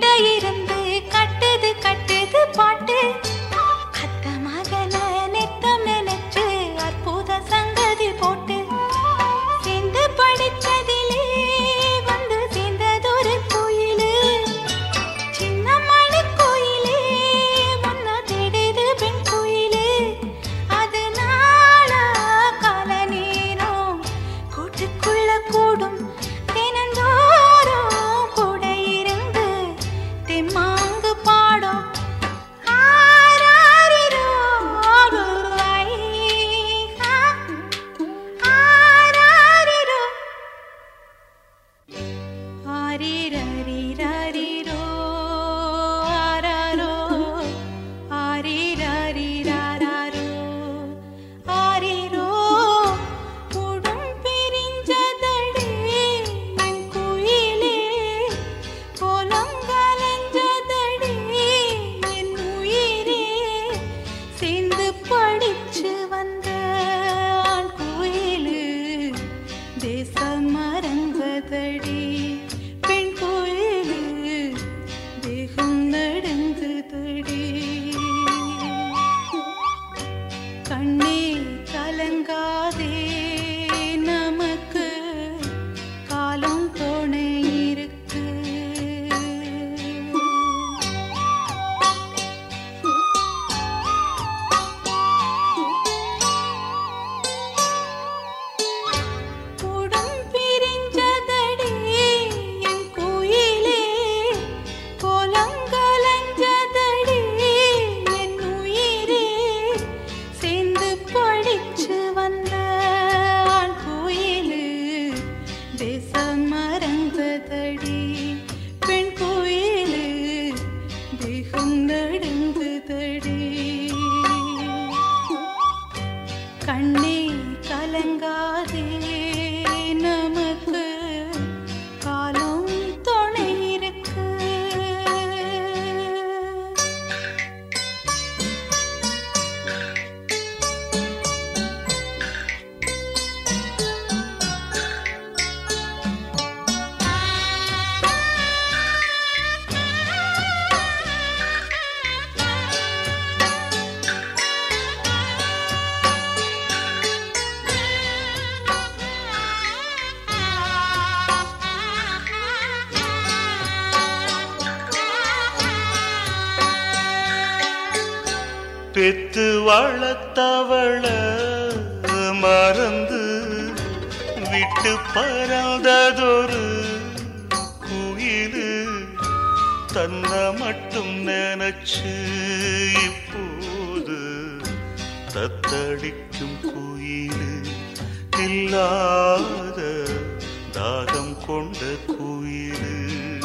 கிட்ட இருந்து கட்டுது கட்டுது பாட்டு கத்த மகன நெத்தம் நினைச்சு அற்புத சங்கதி போட்டு சேர்ந்து படிச்சதிலே வந்து சேர்ந்ததொரு கோயிலு சின்ன மணி கோயிலே முன்ன தேடுது பெண் கோயிலு அது நாளா கால நேரம் கூட்டுக்குள்ள கூடும் தினந்தோறும் கூட இருந்து தெம்மாங்கு பாடும் ஆராரிரோ, ஐ, ஆ, ஆராரிரோ. ஆரிரரிரரிரோ, ஆராரோ, ஆரிரரிரராரோ, ஆரிரோ. உடும் பிரிஞ்சதடே என் குயிலே, கோலம் கலைஞ்சதடே என் உயிரே. சேர்ந்து படிச்சு வந்த ஆண் கோயிலு தேசம் மறந்ததடி பெண் கோயிலு தேகம் நடந்ததடி கண்ணே கலங்காதே நமக்கு காலம் துணை இருக்கு உடம் பிரிஞ்சதடி என் குயிலே கோலங்கலஞ்சதடி என் உயிரே சேர்ந்து படிச்சு வந்த ஆண் கோயிலு தேசம் மறந்ததடி பெண் கோயிலு தேகம் நடுங்குதடி கண்ணே கலங்காதே நமக்கு காலம் துணை இருக்கு பெத்து வளர்த்தவள மறந்து விட்டு பறந்ததொரு குயிலு தன்னை மட்டும் நினைச்சு இப்போது தத்தடிக்கும் குயிலு இல்லாத தாகம் கொண்ட குயிலு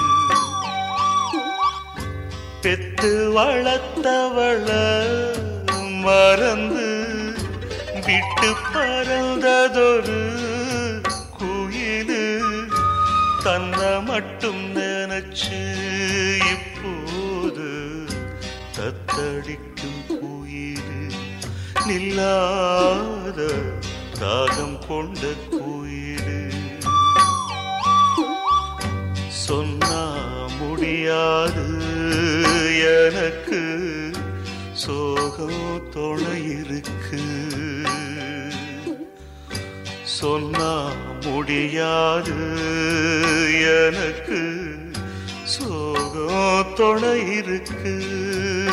பெத்து வளர்த்தவள மறந்து விட்டு பறந்ததொரு குயிலு தன்னை மட்டும் நினைச்சு இப்போது தத்தடிக்கும் குயிலு நில்லாத தாகம் கொண்ட குயிலு சொன்னா முடியாது எனக்கு சோகம் துணை இருக்கு சொன்னா முடியாது எனக்கு சோகம் துணை இருக்கு